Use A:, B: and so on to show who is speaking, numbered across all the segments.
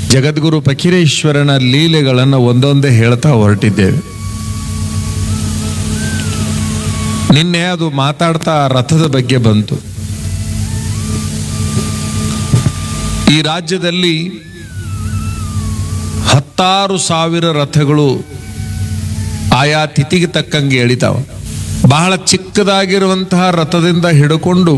A: ಜಗದ್ಗುರು ಫಕೀರೇಶ್ವರನ ಲೀಲೆಗಳನ್ನು ಒಂದೊಂದೇ ಹೇಳ್ತಾ ಹೊರಟಿದ್ದೇವೆ ನಿನ್ನೆ ಅದು ಮಾತಾಡ್ತಾ ರಥದ ಬಗ್ಗೆ ಬಂತು ಈ ರಾಜ್ಯದಲ್ಲಿ ಹತ್ತಾರು ಸಾವಿರ ರಥಗಳು ಆಯಾ ತಿಥಿಗೆ ತಕ್ಕಂಗೆ ಎಳಿತಾವ ಬಹಳ ಚಿಕ್ಕದಾಗಿರುವಂತಹ ರಥದಿಂದ ಹಿಡ್ಕೊಂಡು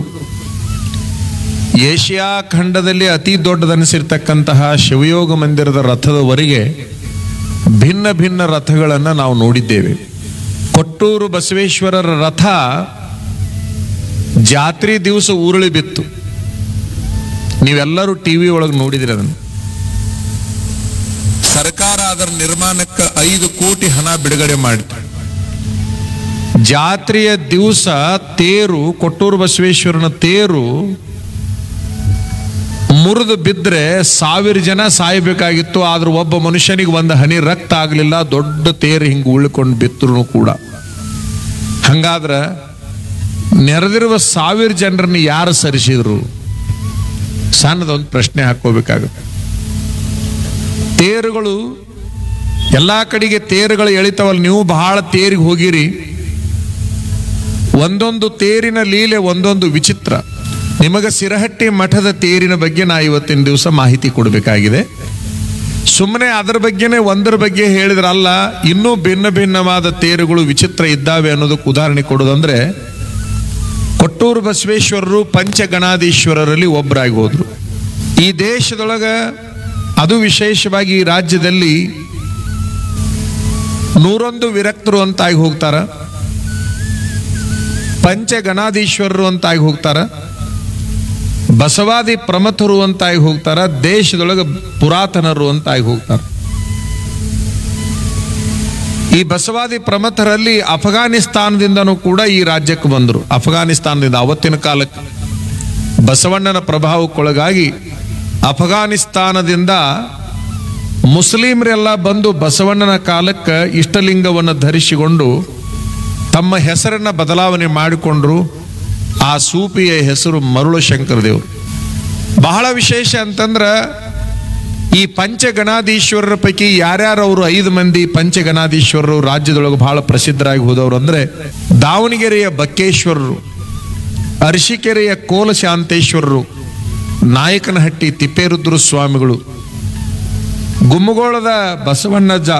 A: ಏಷ್ಯಾ ಖಂಡದಲ್ಲಿ ಅತಿ ದೊಡ್ಡದನಿಸಿರ್ತಕ್ಕಂತಹ ಶಿವಯೋಗ ಮಂದಿರದ ರಥದವರೆಗೆ ಭಿನ್ನ ಭಿನ್ನ ರಥಗಳನ್ನು ನಾವು ನೋಡಿದ್ದೇವೆ ಕೊಟ್ಟೂರು ಬಸವೇಶ್ವರರ ರಥ ಜಾತ್ರೆ ದಿವಸ ಉರುಳಿ ಬಿತ್ತು ನೀವೆಲ್ಲರೂ ಟಿವಿ ಒಳಗೆ ನೋಡಿದಿರಿ ಅದನ್ನು ಸರ್ಕಾರ ಅದರ ನಿರ್ಮಾಣಕ್ಕೆ ಐದು ಕೋಟಿ ಹಣ ಬಿಡುಗಡೆ ಮಾಡಿತು ಜಾತ್ರೆಯ ದಿವಸ ತೇರು ಕೊಟ್ಟೂರು ಬಸವೇಶ್ವರನ ತೇರು ಮುರಿದು ಬಿದ್ದರೆ ಸಾವಿರ ಜನ ಸಾಯಬೇಕಾಗಿತ್ತು ಆದ್ರೆ ಒಬ್ಬ ಮನುಷ್ಯನಿಗೆ ಒಂದು ಹನಿ ರಕ್ತ ಆಗಲಿಲ್ಲ ದೊಡ್ಡ ತೇರು ಹಿಂಗೆ ಉಳ್ಕೊಂಡು ಬಿತ್ತರು ಕೂಡ ಹಂಗಾದ್ರೆ ನೆರೆದಿರುವ ಸಾವಿರ ಜನರನ್ನ ಯಾರು ಸರಿಸಿದ್ರು ಸಣ್ಣದೊಂದು ಪ್ರಶ್ನೆ ಹಾಕೋಬೇಕಾಗುತ್ತೆ ತೇರುಗಳು ಎಲ್ಲ ಕಡೆಗೆ ತೇರುಗಳು ಎಳಿತಾವಲ್ಲ ನೀವು ಬಹಳ ತೇರಿಗೆ ಹೋಗಿರಿ ಒಂದೊಂದು ತೇರಿನ ಲೀಲೆ ಒಂದೊಂದು ವಿಚಿತ್ರ ನಿಮಗೆ ಸಿರಹಟ್ಟಿ ಮಠದ ತೇರಿನ ಬಗ್ಗೆ ನಾ ಇವತ್ತಿನ ದಿವಸ ಮಾಹಿತಿ ಕೊಡಬೇಕಾಗಿದೆ ಸುಮ್ಮನೆ ಅದರ ಬಗ್ಗೆನೇ ಒಂದರ ಬಗ್ಗೆ ಹೇಳಿದ್ರಲ್ಲ ಇನ್ನೂ ಭಿನ್ನ ಭಿನ್ನವಾದ ತೇರುಗಳು ವಿಚಿತ್ರ ಇದ್ದಾವೆ ಅನ್ನೋದಕ್ಕೆ ಉದಾಹರಣೆ ಕೊಡೋದಂದ್ರೆ ಕೊಟ್ಟೂರು ಬಸವೇಶ್ವರರು ಪಂಚಗಣಾಧೀಶ್ವರರಲ್ಲಿ ಒಬ್ಬರಾಗಿ ಹೋದ್ರು ಈ ದೇಶದೊಳಗ ಅದು ವಿಶೇಷವಾಗಿ ಈ ರಾಜ್ಯದಲ್ಲಿ ನೂರೊಂದು ವಿರಕ್ತರು ಅಂತಾಗಿ ಹೋಗ್ತಾರ ಪಂಚಗಣಾಧೀಶ್ವರರು ಅಂತಾಗಿ ಹೋಗ್ತಾರ ಬಸವಾದಿ ಪ್ರಮಥರು ಅಂತಾಗಿ ಹೋಗ್ತಾರ ದೇಶದೊಳಗೆ ಪುರಾತನರು ಅಂತಾಗಿ ಹೋಗ್ತಾರ ಈ ಬಸವಾದಿ ಪ್ರಮಥರಲ್ಲಿ ಅಫಘಾನಿಸ್ತಾನದಿಂದನೂ ಕೂಡ ಈ ರಾಜ್ಯಕ್ಕೆ ಬಂದರು ಅಫಘಾನಿಸ್ತಾನದಿಂದ ಅವತ್ತಿನ ಕಾಲಕ್ಕೆ ಬಸವಣ್ಣನ ಪ್ರಭಾವಕ್ಕೊಳಗಾಗಿ ಅಫಘಾನಿಸ್ತಾನದಿಂದ ಮುಸ್ಲಿಮರೆಲ್ಲ ಬಂದು ಬಸವಣ್ಣನ ಕಾಲಕ್ಕೆ ಇಷ್ಟಲಿಂಗವನ್ನು ಧರಿಸಿಕೊಂಡು ತಮ್ಮ ಹೆಸರನ್ನ ಬದಲಾವಣೆ ಮಾಡಿಕೊಂಡ್ರು ಆ ಸೂಪಿಯ ಹೆಸರು ಮರುಳು ಶಂಕರ ದೇವರು ಬಹಳ ವಿಶೇಷ ಅಂತಂದ್ರ ಈ ಪಂಚಗಣಾಧೀಶ್ವರರ ಪೈಕಿ ಯಾರ್ಯಾರು ಅವರು ಐದು ಮಂದಿ ಪಂಚಗಣಾಧೀಶ್ವರರು ರಾಜ್ಯದೊಳಗೆ ಬಹಳ ಪ್ರಸಿದ್ಧರಾಗಿ ಹೋದವರು ಅಂದ್ರೆ ದಾವಣಗೆರೆಯ ಬಕ್ಕೇಶ್ವರರು ಅರಸೀಕೆರೆಯ ಕೋಲಶಾಂತೇಶ್ವರರು ನಾಯಕನಹಟ್ಟಿ ತಿಪ್ಪೇರುದ್ರ ಸ್ವಾಮಿಗಳು ಗುಮ್ಮಗೋಳದ ಬಸವಣ್ಣಜ್ಜ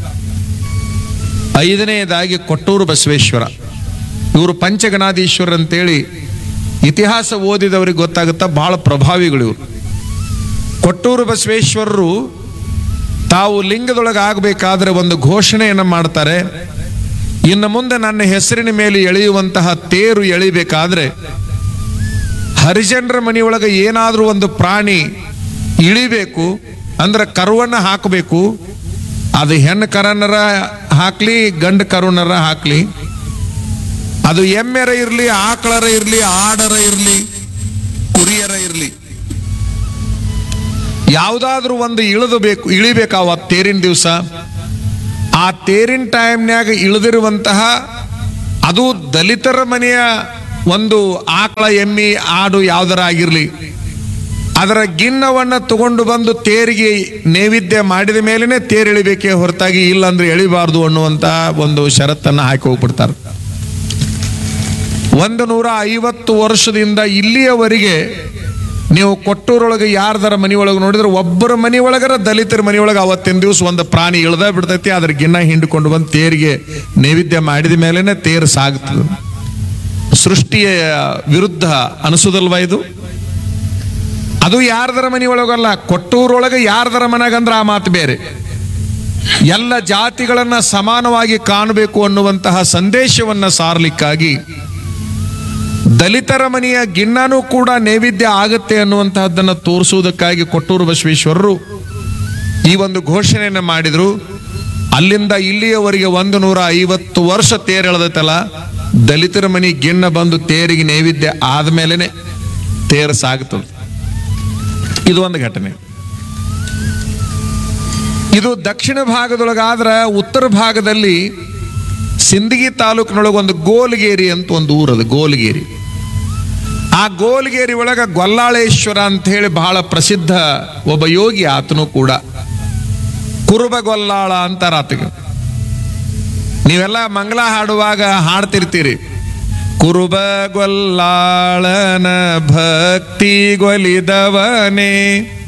A: ಐದನೆಯದಾಗಿ ಕೊಟ್ಟೂರು ಬಸವೇಶ್ವರ ಇವರು ಪಂಚಗಣಾಧೀಶ್ವರ ಅಂತೇಳಿ ಇತಿಹಾಸ ಓದಿದವರಿಗೆ ಗೊತ್ತಾಗುತ್ತಾ ಬಹಳ ಪ್ರಭಾವಿಗಳು ಇವರು ಕೊಟ್ಟೂರು ಬಸವೇಶ್ವರರು ತಾವು ಲಿಂಗದೊಳಗೆ ಆಗಬೇಕಾದ್ರೆ ಒಂದು ಘೋಷಣೆಯನ್ನು ಮಾಡ್ತಾರೆ ಇನ್ನು ಮುಂದೆ ನನ್ನ ಹೆಸರಿನ ಮೇಲೆ ಎಳೆಯುವಂತಹ ತೇರು ಎಳಿಬೇಕಾದ್ರೆ ಹರಿಜನರ ಮನೆಯೊಳಗೆ ಏನಾದರೂ ಒಂದು ಪ್ರಾಣಿ ಇಳಿಬೇಕು ಅಂದ್ರೆ ಕರುವನ್ನ ಹಾಕಬೇಕು ಅದು ಹೆಣ್ಣು ಕರನರ ಹಾಕ್ಲಿ ಗಂಡು ಕರುನರ ಹಾಕ್ಲಿ ಅದು ಎಮ್ಮೆರ ಇರಲಿ ಆಕಳರ ಇರಲಿ ಆಡರ ಇರಲಿ ಕುರಿಯರ ಇರಲಿ ಯಾವುದಾದ್ರೂ ಒಂದು ಇಳಿದು ಬೇಕು ಇಳಿಬೇಕು ಆ ತೇರಿನ ದಿವಸ ಆ ತೇರಿನ ಟೈಮ್ನ್ಯಾಗ ಇಳಿದಿರುವಂತಹ ಅದು ದಲಿತರ ಮನೆಯ ಒಂದು ಆಕಳ ಎಮ್ಮಿ ಆಡು ಯಾವ್ದರ ಆಗಿರ್ಲಿ ಅದರ ಗಿನ್ನವನ್ನ ತಗೊಂಡು ಬಂದು ತೇರಿಗೆ ನೈವೇದ್ಯ ಮಾಡಿದ ಮೇಲೇನೆ ತೇರು ಎಳಿಬೇಕೇ ಹೊರತಾಗಿ ಇಲ್ಲಂದ್ರೆ ಎಳಿಬಾರ್ದು ಅನ್ನುವಂತ ಒಂದು ಷರತ್ತನ್ನ ಹಾಕಿ ಹೋಗ್ಬಿಡ್ತಾರೆ ಒಂದು ನೂರ ಐವತ್ತು ವರ್ಷದಿಂದ ಇಲ್ಲಿಯವರೆಗೆ ನೀವು ಕೊಟ್ಟೂರೊಳಗೆ ಯಾರ್ದರ ಮನೆಯೊಳಗೆ ನೋಡಿದ್ರೆ ಒಬ್ಬರ ಮನೆಯೊಳಗರ ದಲಿತರ ಮನೆಯೊಳಗೆ ಅವತ್ತಿನ ದಿವಸ ಒಂದು ಪ್ರಾಣಿ ಇಳ್ದ ಬಿಡ್ತೈತಿ ಅದ್ರ ಗಿನ್ನ ಹಿಂಡಿಕೊಂಡು ಬಂದು ತೇರಿಗೆ ನೈವೇದ್ಯ ಮಾಡಿದ ಮೇಲೇನೆ ತೇರು ಸಾಗುತ್ತದೆ ಸೃಷ್ಟಿಯ ವಿರುದ್ಧ ಅನಿಸೋದಲ್ವಾ ಇದು ಅದು ಯಾರ್ದರ ಮನೆಯೊಳಗಲ್ಲ ಕೊಟ್ಟೂರೊಳಗೆ ಯಾರ್ದರ ಮನೆಗಂದ್ರೆ ಆ ಮಾತು ಬೇರೆ ಎಲ್ಲ ಜಾತಿಗಳನ್ನ ಸಮಾನವಾಗಿ ಕಾಣಬೇಕು ಅನ್ನುವಂತಹ ಸಂದೇಶವನ್ನ ಸಾರಲಿಕ್ಕಾಗಿ ದಲಿತರ ಮನೆಯ ಗಿಣ್ಣನೂ ಕೂಡ ನೈವೇದ್ಯ ಆಗತ್ತೆ ಅನ್ನುವಂತಹದ್ದನ್ನು ತೋರಿಸುವುದಕ್ಕಾಗಿ ಕೊಟ್ಟೂರು ಬಸವೇಶ್ವರರು ಈ ಒಂದು ಘೋಷಣೆಯನ್ನು ಮಾಡಿದ್ರು ಅಲ್ಲಿಂದ ಇಲ್ಲಿಯವರೆಗೆ ಒಂದು ನೂರ ಐವತ್ತು ವರ್ಷ ತೇರೆಳೆದತ್ತಲ್ಲ ದಲಿತರ ಮನೆ ಗಿಣ್ಣ ಬಂದು ತೇರಿಗೆ ನೈವೇದ್ಯ ಆದ್ಮೇಲೆನೆ ತೇರು ಸಾಗುತ್ತದೆ ಇದು ಒಂದು ಘಟನೆ ಇದು ದಕ್ಷಿಣ ಭಾಗದೊಳಗಾದ್ರ ಉತ್ತರ ಭಾಗದಲ್ಲಿ ಸಿಂದಗಿ ತಾಲೂಕಿನೊಳಗೆ ಒಂದು ಗೋಲ್ಗೇರಿ ಅಂತ ಒಂದು ಊರದು ಗೋಲ್ಗೇರಿ ಆ ಗೋಲ್ಗೇರಿ ಒಳಗ ಗೊಲ್ಲಾಳೇಶ್ವರ ಅಂತ ಹೇಳಿ ಬಹಳ ಪ್ರಸಿದ್ಧ ಒಬ್ಬ ಯೋಗಿ ಆತನು ಕೂಡ ಕುರುಬ ಗೊಲ್ಲಾಳ ಅಂತಾರ ಆತಗೆ ನೀವೆಲ್ಲ ಮಂಗಳ ಹಾಡುವಾಗ ಹಾಡ್ತಿರ್ತೀರಿ ಕುರುಬ ಗೊಲ್ಲಾಳನ ಭಕ್ತಿ ಗೊಲಿದವನೇ